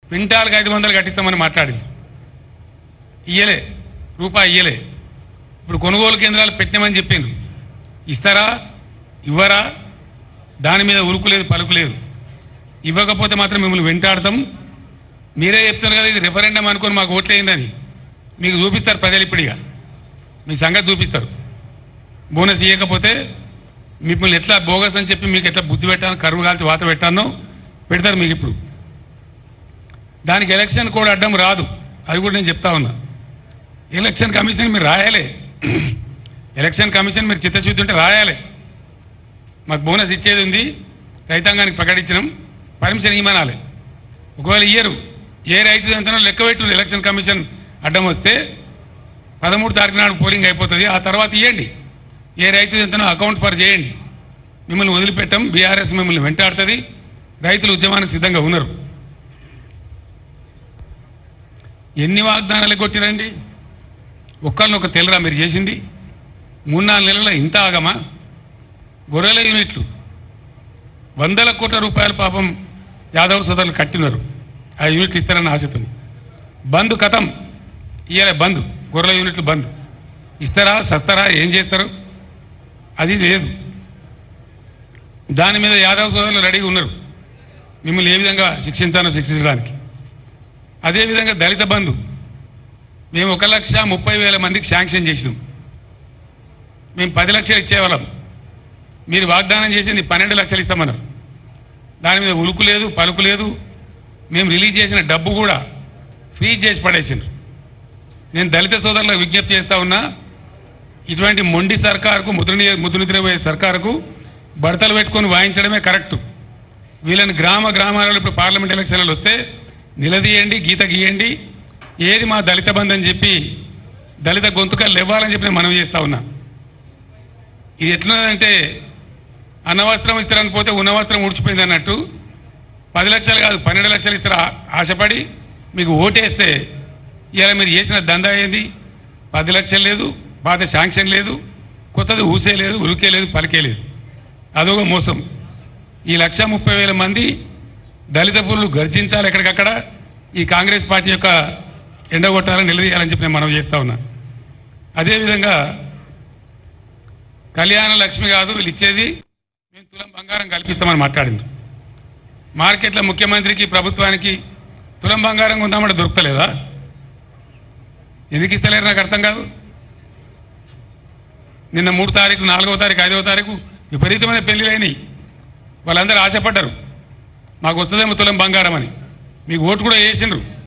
క్వింటాల్కి ఐదు వందలు కట్టిస్తామని మాట్లాడింది ఇయ్యలే రూపాయి ఇయ్యలే ఇప్పుడు కొనుగోలు కేంద్రాలు పెట్టినామని చెప్పిండ్రు ఇస్తారా ఇవ్వరా దాని మీద ఉరుకు లేదు పలుకు లేదు ఇవ్వకపోతే మాత్రం మిమ్మల్ని వెంటాడతాం మీరే చెప్తున్నారు కదా ఇది రెఫరెండం అనుకొని మాకు ఓట్లేయిందని మీకు చూపిస్తారు ప్రజలు ఇప్పుడిగా మీ సంగతి చూపిస్తారు బోనస్ ఇవ్వకపోతే మిమ్మల్ని ఎట్లా బోగస్ అని చెప్పి మీకు ఎట్లా బుద్ధి పెట్టాను కరువు కాల్చి వాత పెట్టానో పెడతారు మీకు ఇప్పుడు దానికి ఎలక్షన్ కోడ్ అడ్డం రాదు అది కూడా నేను చెప్తా ఉన్నా ఎలక్షన్ కమిషన్ మీరు రాయాలి ఎలక్షన్ కమిషన్ మీరు చిత్తశుద్ధి ఉంటే రాయాలి మాకు బోనస్ ఇచ్చేది ఉంది రైతాంగానికి ప్రకటించినాం పర్మిషన్ ఇవ్వనాలి ఒకవేళ ఇయ్యరు ఏ రైతు ఎంతనో లెక్క పెట్టు ఎలక్షన్ కమిషన్ అడ్డం వస్తే పదమూడు తారీఖు నాడు పోలింగ్ అయిపోతుంది ఆ తర్వాత ఇవ్వండి ఏ రైతు ఎంతనో అకౌంట్ ఫర్ చేయండి మిమ్మల్ని వదిలిపెట్టం బీఆర్ఎస్ మిమ్మల్ని వెంటాడుతుంది రైతులు ఉద్యమానికి సిద్ధంగా ఉన్నారు ఎన్ని వాగ్దానాలు కొట్టిరండి ఒక్కరిని ఒక తెల్లరా మీరు చేసింది మూడు నాలుగు నెలల ఇంత ఆగమా గొర్రెల యూనిట్లు వందల కోట్ల రూపాయల పాపం యాదవ్ సోదరులు కట్టినారు ఆ యూనిట్లు ఇస్తారని ఆశతో బంద్ కథం ఇయ్యలే బంద్ గొర్రెల యూనిట్లు బంద్ ఇస్తారా సస్తారా ఏం చేస్తారు అది లేదు దాని మీద యాదవ్ సోదరులు రెడీగా ఉన్నారు మిమ్మల్ని ఏ విధంగా శిక్షించాలో శిక్షించడానికి అదేవిధంగా దళిత బంధు మేము ఒక లక్ష ముప్పై వేల మందికి శాంక్షన్ చేసినాం మేము పది లక్షలు ఇచ్చేవాళ్ళం మీరు వాగ్దానం చేసింది పన్నెండు లక్షలు ఇస్తామన్నారు దాని మీద ఉలుకు లేదు పలుకు లేదు మేము రిలీజ్ చేసిన డబ్బు కూడా ఫ్రీజ్ చేసి పడేసిండ్రు నేను దళిత సోదరులకు విజ్ఞప్తి చేస్తా ఉన్నా ఇటువంటి మొండి సర్కారుకు ముద్రని ముద్రనిద్రపోయే సర్కారుకు బడతలు పెట్టుకొని వాయించడమే కరెక్ట్ వీళ్ళని గ్రామ గ్రామాలలో ఇప్పుడు పార్లమెంట్ ఎలక్షన్లు వస్తే నిలదీయండి గీత గీయండి ఏది మా దళిత బంధు అని చెప్పి దళిత గొంతుకలు ఇవ్వాలని చెప్పి నేను మనవి చేస్తా ఉన్నా ఇది ఎట్లున్నదంటే అన్నవస్త్రం ఇస్తారని పోతే ఉన్నవస్త్రం ఊడ్చిపోయింది అన్నట్టు పది లక్షలు కాదు పన్నెండు లక్షలు ఇస్తారు ఆ- ఆశపడి మీకు ఓటేస్తే ఇలా మీరు చేసిన దందా ఏంది పది లక్షలు లేదు పాత శాంక్షన్ లేదు కొత్తది ఊసే లేదు ఉరికే లేదు పలికే లేదు అదొక మోసం ఈ లక్ష ముప్పై వేల మంది దళిత పురులు గర్జించాలి ఎక్కడికక్కడ ఈ కాంగ్రెస్ పార్టీ యొక్క ఎండగొట్టాలని నిలదీయాలని చెప్పి నేను మనవి చేస్తా ఉన్నా అదేవిధంగా కళ్యాణ లక్ష్మి కాదు వీళ్ళు ఇచ్చేది మేము తులం బంగారం కల్పిస్తామని మాట్లాడింది మార్కెట్లో ముఖ్యమంత్రికి ప్రభుత్వానికి తులం బంగారం ఉందామంటే దొరుకుతలేదా ఎందుకు ఇస్తలేరు నాకు అర్థం కాదు నిన్న మూడు తారీఖు నాలుగవ తారీఖు ఐదవ తారీఖు విపరీతమైన పెళ్లిళ్ళు అయినాయి వాళ్ళందరూ ఆశపడ్డారు మాకు వస్తుందేమో తులం బంగారం అని మీకు ఓటు కూడా వేసిండ్రు